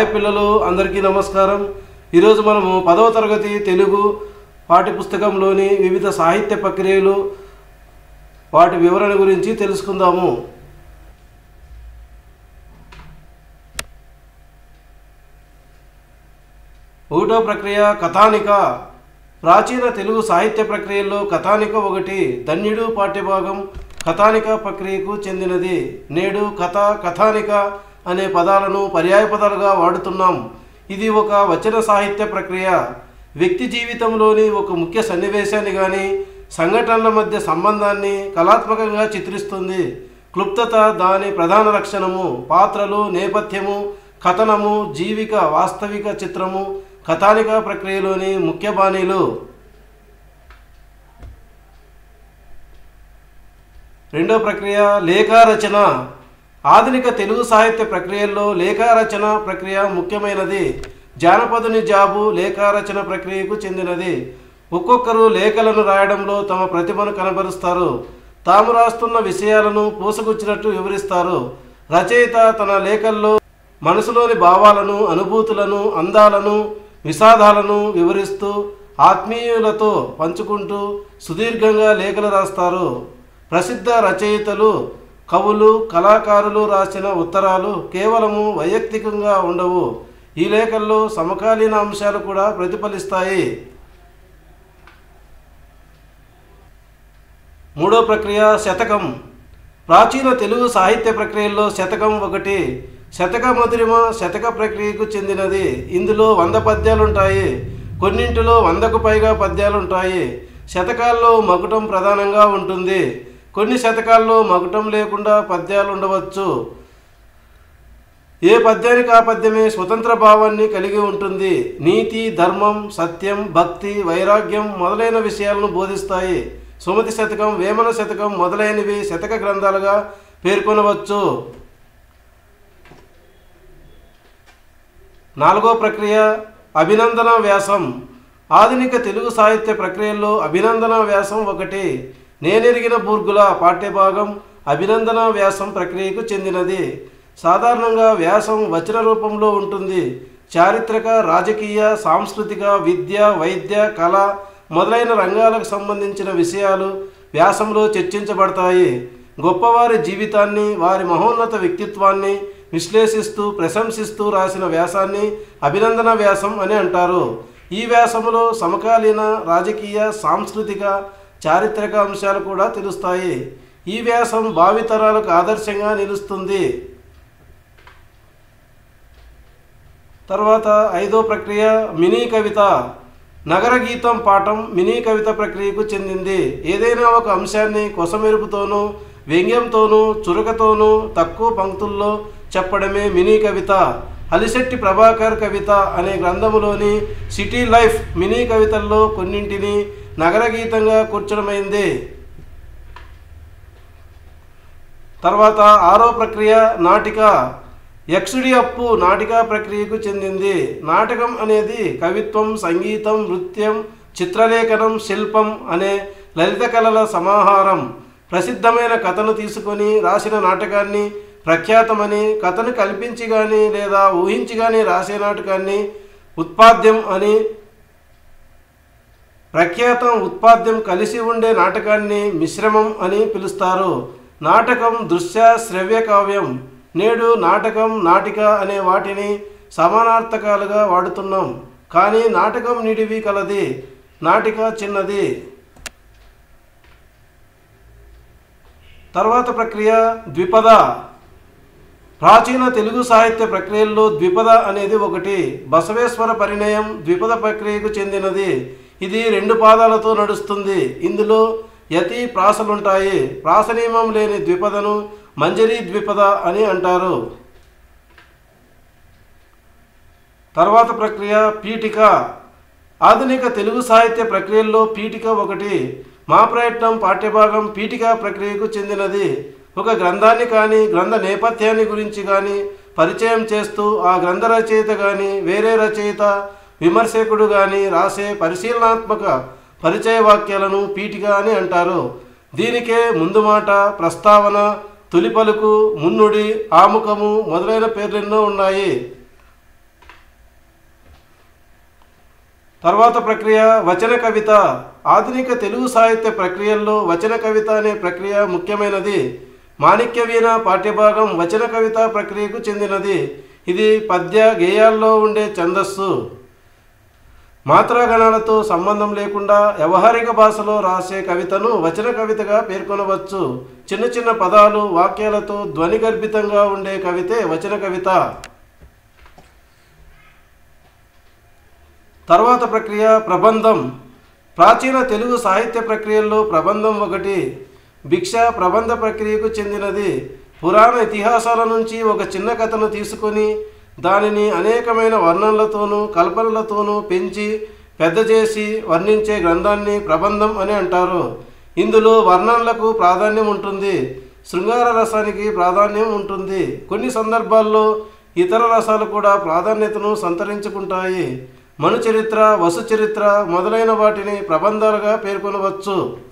hi పిల్లలు అందరికీ నమస్కారం ఈరోజు మనము పదవ తరగతి తెలుగు పాఠ్యపుస్తకంలోని వివిధ సాహిత్య ప్రక్రియలు వాటి వివరణ గురించి తెలుసుకుందాము ఒకటో ప్రక్రియ కథానిక ప్రాచీన తెలుగు సాహిత్య ప్రక్రియల్లో కథానిక ఒకటి ధన్యుడు పాఠ్యభాగం కథానిక ప్రక్రియకు చెందినది నేడు కథ కథానిక అనే పదాలను పర్యాయ పదాలుగా వాడుతున్నాం ఇది ఒక వచన సాహిత్య ప్రక్రియ వ్యక్తి జీవితంలోని ఒక ముఖ్య సన్నివేశాన్ని కానీ సంఘటనల మధ్య సంబంధాన్ని కళాత్మకంగా చిత్రిస్తుంది క్లుప్తత దాని ప్రధాన లక్షణము పాత్రలు నేపథ్యము కథనము జీవిక వాస్తవిక చిత్రము కథానిక ప్రక్రియలోని ముఖ్య బాణీలు రెండో ప్రక్రియ లేఖారచన ఆధునిక తెలుగు సాహిత్య ప్రక్రియల్లో లేఖారచన ప్రక్రియ ముఖ్యమైనది జానపదుని జాబు లేఖారచన ప్రక్రియకు చెందినది ఒక్కొక్కరు లేఖలను రాయడంలో తమ ప్రతిభను కనబరుస్తారు తాము రాస్తున్న విషయాలను పూసగుచ్చినట్టు వివరిస్తారు రచయిత తన లేఖల్లో మనసులోని భావాలను అనుభూతులను అందాలను విషాదాలను వివరిస్తూ ఆత్మీయులతో పంచుకుంటూ సుదీర్ఘంగా లేఖలు రాస్తారు ప్రసిద్ధ రచయితలు కవులు కళాకారులు రాసిన ఉత్తరాలు కేవలము వైయక్తికంగా ఉండవు ఈ లేఖల్లో సమకాలీన అంశాలు కూడా ప్రతిఫలిస్తాయి మూడో ప్రక్రియ శతకం ప్రాచీన తెలుగు సాహిత్య ప్రక్రియల్లో శతకం ఒకటి శతక మధురిమ శతక ప్రక్రియకు చెందినది ఇందులో వంద పద్యాలు ఉంటాయి కొన్నింటిలో వందకు పైగా పద్యాలు ఉంటాయి శతకాల్లో మకుటం ప్రధానంగా ఉంటుంది కొన్ని శతకాల్లో మకుటం లేకుండా పద్యాలు ఉండవచ్చు ఏ పద్యానికి ఆ పద్యమే స్వతంత్ర భావాన్ని కలిగి ఉంటుంది నీతి ధర్మం సత్యం భక్తి వైరాగ్యం మొదలైన విషయాలను బోధిస్తాయి సుమతి శతకం వేమన శతకం మొదలైనవి శతక గ్రంథాలుగా పేర్కొనవచ్చు నాలుగో ప్రక్రియ అభినందన వ్యాసం ఆధునిక తెలుగు సాహిత్య ప్రక్రియల్లో అభినందన వ్యాసం ఒకటి నేనెరిగిన బూర్గుల పాఠ్యభాగం అభినందన వ్యాసం ప్రక్రియకు చెందినది సాధారణంగా వ్యాసం వచన రూపంలో ఉంటుంది చారిత్రక రాజకీయ సాంస్కృతిక విద్య వైద్య కళ మొదలైన రంగాలకు సంబంధించిన విషయాలు వ్యాసంలో చర్చించబడతాయి గొప్పవారి జీవితాన్ని వారి మహోన్నత వ్యక్తిత్వాన్ని విశ్లేషిస్తూ ప్రశంసిస్తూ రాసిన వ్యాసాన్ని అభినందన వ్యాసం అని అంటారు ఈ వ్యాసములో సమకాలీన రాజకీయ సాంస్కృతిక చారిత్రక అంశాలు కూడా తెలుస్తాయి ఈ వ్యాసం భావితరాలకు ఆదర్శంగా నిలుస్తుంది తర్వాత ఐదో ప్రక్రియ మినీ కవిత నగర గీతం పాఠం మినీ కవిత ప్రక్రియకు చెందింది ఏదైనా ఒక అంశాన్ని కొసమెరుపుతోనూ వ్యంగ్యంతోనూ చురకతోనూ తక్కువ పంక్తుల్లో చెప్పడమే మినీ కవిత అలిశెట్టి ప్రభాకర్ కవిత అనే గ్రంథములోని సిటీ లైఫ్ మినీ కవితల్లో కొన్నింటిని నగర గీతంగా కూర్చడమైంది తర్వాత ఆరో ప్రక్రియ నాటిక యక్షుడి అప్పు నాటికా ప్రక్రియకు చెందింది నాటకం అనేది కవిత్వం సంగీతం నృత్యం చిత్రలేఖనం శిల్పం అనే లలిత కళల సమాహారం ప్రసిద్ధమైన కథను తీసుకొని రాసిన నాటకాన్ని ప్రఖ్యాతమని కథను కల్పించి కానీ లేదా ఊహించి కానీ రాసే నాటకాన్ని ఉత్పాద్యం అని ప్రఖ్యాతం ఉత్పాద్యం కలిసి ఉండే నాటకాన్ని మిశ్రమం అని పిలుస్తారు నాటకం దృశ్య శ్రవ్య కావ్యం నేడు నాటకం నాటిక అనే వాటిని సమానార్థకాలుగా వాడుతున్నాం కానీ నాటకం నిడివి కలది నాటిక చిన్నది తర్వాత ప్రక్రియ ద్విపద ప్రాచీన తెలుగు సాహిత్య ప్రక్రియల్లో ద్విపద అనేది ఒకటి బసవేశ్వర పరిణయం ద్విపద ప్రక్రియకు చెందినది ఇది రెండు పాదాలతో నడుస్తుంది ఇందులో యతి ప్రాసలుంటాయి ప్రాసనియమం లేని ద్విపదను మంజరి ద్విపద అని అంటారు తర్వాత ప్రక్రియ పీఠిక ఆధునిక తెలుగు సాహిత్య ప్రక్రియల్లో పీఠిక ఒకటి మా ప్రయత్నం పాఠ్యభాగం పీఠిక ప్రక్రియకు చెందినది ఒక గ్రంథాన్ని కానీ గ్రంథ నేపథ్యాన్ని గురించి కానీ పరిచయం చేస్తూ ఆ గ్రంథ రచయిత కానీ వేరే రచయిత విమర్శకుడు కానీ రాసే పరిశీలనాత్మక పరిచయ వాక్యాలను పీఠిక అని అంటారు దీనికే ముందు మాట ప్రస్తావన తొలి పలుకు మున్నుడి ఆముఖము మొదలైన పేర్లెన్నో ఉన్నాయి తర్వాత ప్రక్రియ వచన కవిత ఆధునిక తెలుగు సాహిత్య ప్రక్రియల్లో వచన కవిత అనే ప్రక్రియ ముఖ్యమైనది మాణిక్య వీణ పాఠ్యభాగం వచన కవిత ప్రక్రియకు చెందినది ఇది పద్య గేయాల్లో ఉండే ఛందస్సు మాత్రాగణాలతో సంబంధం లేకుండా వ్యవహారిక భాషలో రాసే కవితను వచన కవితగా పేర్కొనవచ్చు చిన్న చిన్న పదాలు వాక్యాలతో ధ్వనిగర్భితంగా ఉండే కవితే వచన కవిత తర్వాత ప్రక్రియ ప్రబంధం ప్రాచీన తెలుగు సాహిత్య ప్రక్రియల్లో ప్రబంధం ఒకటి భిక్ష ప్రబంధ ప్రక్రియకు చెందినది పురాణ ఇతిహాసాల నుంచి ఒక చిన్న కథను తీసుకొని దానిని అనేకమైన వర్ణనలతోనూ కల్పనలతోనూ పెంచి పెద్ద చేసి వర్ణించే గ్రంథాన్ని ప్రబంధం అని అంటారు ఇందులో వర్ణనలకు ప్రాధాన్యం ఉంటుంది శృంగార రసానికి ప్రాధాన్యం ఉంటుంది కొన్ని సందర్భాల్లో ఇతర రసాలు కూడా ప్రాధాన్యతను సంతరించుకుంటాయి మను చరిత్ర వసు చరిత్ర మొదలైన వాటిని ప్రబంధాలుగా పేర్కొనవచ్చు